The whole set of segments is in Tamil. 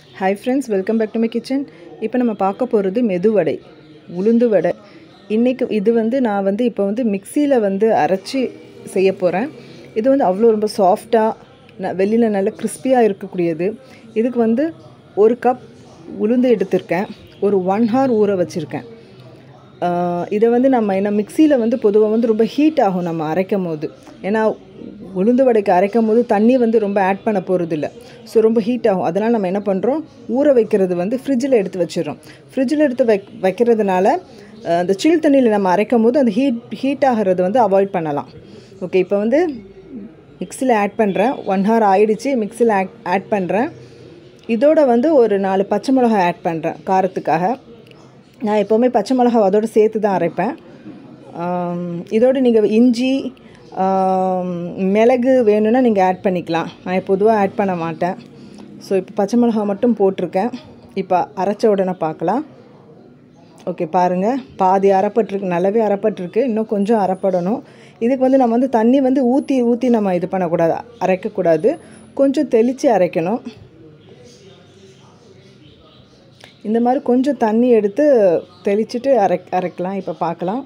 hi friends welcome back to my kitchen இப்போ நம்ம பார்க்க போகிறது மெதுவடை உளுந்து வடை இன்றைக்கி இது வந்து நான் வந்து இப்போ வந்து மிக்சியில் வந்து அரைச்சி செய்ய போகிறேன் இது வந்து அவ்வளோ ரொம்ப சாஃப்டாக வெளியில் நல்ல கிறிஸ்பியாக இருக்கக்கூடியது இதுக்கு வந்து ஒரு கப் உளுந்து எடுத்திருக்கேன் ஒரு ஒன் ஹவர் ஊற வச்சுருக்கேன் இதை வந்து நம்ம என்ன மிக்சியில் வந்து பொதுவாக வந்து ரொம்ப ஹீட் ஆகும் நம்ம அரைக்கும் போது ஏன்னா உளுந்து வடைக்கு அரைக்கும் போது தண்ணி வந்து ரொம்ப ஆட் பண்ண போகிறது இல்லை ஸோ ரொம்ப ஹீட் ஆகும் அதனால் நம்ம என்ன பண்ணுறோம் ஊற வைக்கிறது வந்து ஃப்ரிட்ஜில் எடுத்து வச்சிடறோம் ஃப்ரிட்ஜில் எடுத்து வை வைக்கிறதுனால அந்த சில் தண்ணியில் நம்ம அரைக்கும் போது அந்த ஹீட் ஹீட் ஆகிறது வந்து அவாய்ட் பண்ணலாம் ஓகே இப்போ வந்து மிக்சியில் ஆட் பண்ணுறேன் ஒன் ஹவர் ஆயிடுச்சு மிக்சியில் ஆட் ஆட் பண்ணுறேன் இதோட வந்து ஒரு நாலு பச்சை மிளகாய் ஆட் பண்ணுறேன் காரத்துக்காக நான் எப்போவுமே பச்சை மிளகாய் அதோடு சேர்த்து தான் அரைப்பேன் இதோடு நீங்கள் இஞ்சி மிளகு வேணும்னா நீங்கள் ஆட் பண்ணிக்கலாம் நான் பொதுவாக ஆட் பண்ண மாட்டேன் ஸோ இப்போ பச்சை மிளகாய் மட்டும் போட்டிருக்கேன் இப்போ அரைச்ச உடனே பார்க்கலாம் ஓகே பாருங்கள் பாதி அரைப்பட்டிருக்கு நல்லாவே அரைப்பட்டிருக்கு இன்னும் கொஞ்சம் அரைப்படணும் இதுக்கு வந்து நம்ம வந்து தண்ணி வந்து ஊற்றி ஊற்றி நம்ம இது பண்ணக்கூடாது அரைக்கக்கூடாது கொஞ்சம் தெளித்து அரைக்கணும் இந்த மாதிரி கொஞ்சம் தண்ணி எடுத்து தெளிச்சுட்டு அரை அரைக்கலாம் இப்போ பார்க்கலாம்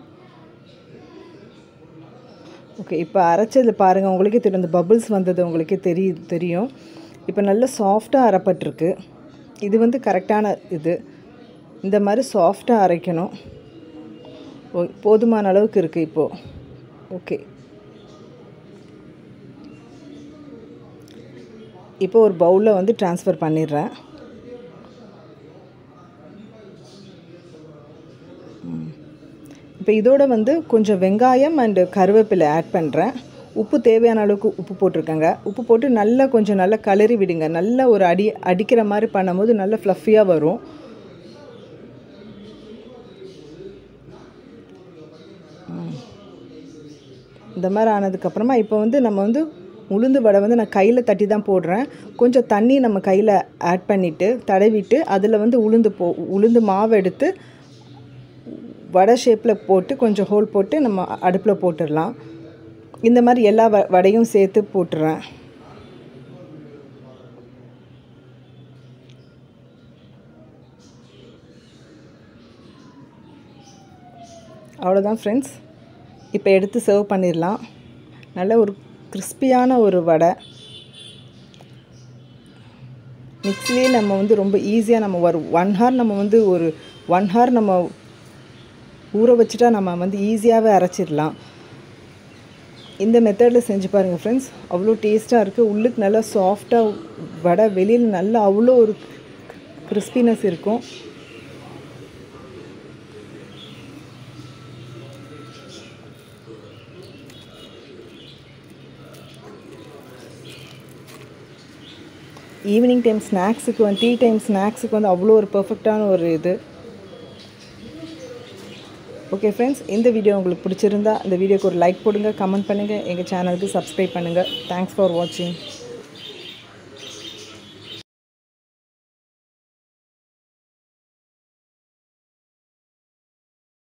ஓகே இப்போ அரைச்சது பாருங்கள் உங்களுக்கே தெரியும் இந்த பபுள்ஸ் வந்தது உங்களுக்கே தெரிய தெரியும் இப்போ நல்ல சாஃப்டாக அரைப்பட்டிருக்கு இது வந்து கரெக்டான இது இந்த மாதிரி சாஃப்டாக அரைக்கணும் ஓ போதுமான அளவுக்கு இருக்குது இப்போது ஓகே இப்போ ஒரு பவுலில் வந்து ட்ரான்ஸ்ஃபர் பண்ணிடுறேன் இப்போ இதோட வந்து கொஞ்சம் வெங்காயம் அண்டு கருவேப்பிலை ஆட் பண்ணுறேன் உப்பு தேவையான அளவுக்கு உப்பு போட்டிருக்கேங்க உப்பு போட்டு நல்லா கொஞ்சம் நல்லா கலரி விடுங்க நல்ல ஒரு அடி அடிக்கிற மாதிரி பண்ணும்போது நல்லா ஃப்ளஃபியாக வரும் இந்த மாதிரி ஆனதுக்கப்புறமா இப்போ வந்து நம்ம வந்து உளுந்து வடை வந்து நான் கையில் தட்டி தான் போடுறேன் கொஞ்சம் தண்ணி நம்ம கையில் ஆட் பண்ணிவிட்டு தடவிட்டு அதில் வந்து உளுந்து போ உளுந்து மாவு எடுத்து வடை ஷேப்பில் போட்டு கொஞ்சம் ஹோல் போட்டு நம்ம அடுப்பில் போட்டுடலாம் இந்த மாதிரி எல்லா வ வடையும் சேர்த்து போட்டுறேன் அவ்வளோதான் ஃப்ரெண்ட்ஸ் இப்போ எடுத்து சர்வ் பண்ணிடலாம் நல்ல ஒரு கிறிஸ்பியான ஒரு வடை மிக்ஸிலே நம்ம வந்து ரொம்ப ஈஸியாக நம்ம ஒரு ஒன் ஹவர் நம்ம வந்து ஒரு ஒன் ஹவர் நம்ம ஊற வச்சுட்டா நம்ம வந்து ஈஸியாகவே அரைச்சிடலாம் இந்த மெத்தடில் செஞ்சு பாருங்கள் ஃப்ரெண்ட்ஸ் அவ்வளோ டேஸ்ட்டாக இருக்குது உள்ளுக்கு நல்லா சாஃப்டாக வடை வெளியில் நல்லா அவ்வளோ ஒரு கிறிஸ்பினஸ் இருக்கும் ஈவினிங் டைம் ஸ்நாக்ஸுக்கு வந்து டீ டைம் ஸ்நாக்ஸுக்கு வந்து அவ்வளோ ஒரு பர்ஃபெக்டான ஒரு இது ஓகே ஃப்ரெண்ட்ஸ் இந்த வீடியோ உங்களுக்கு பிடிச்சிருந்தா இந்த வீடியோக்கு ஒரு லைக் போடுங்க கமெண்ட் பண்ணுங்கள் எங்கள் சேனலுக்கு சப்ஸ்கிரைப் பண்ணுங்கள் தேங்க்ஸ் ஃபார் வாட்சிங்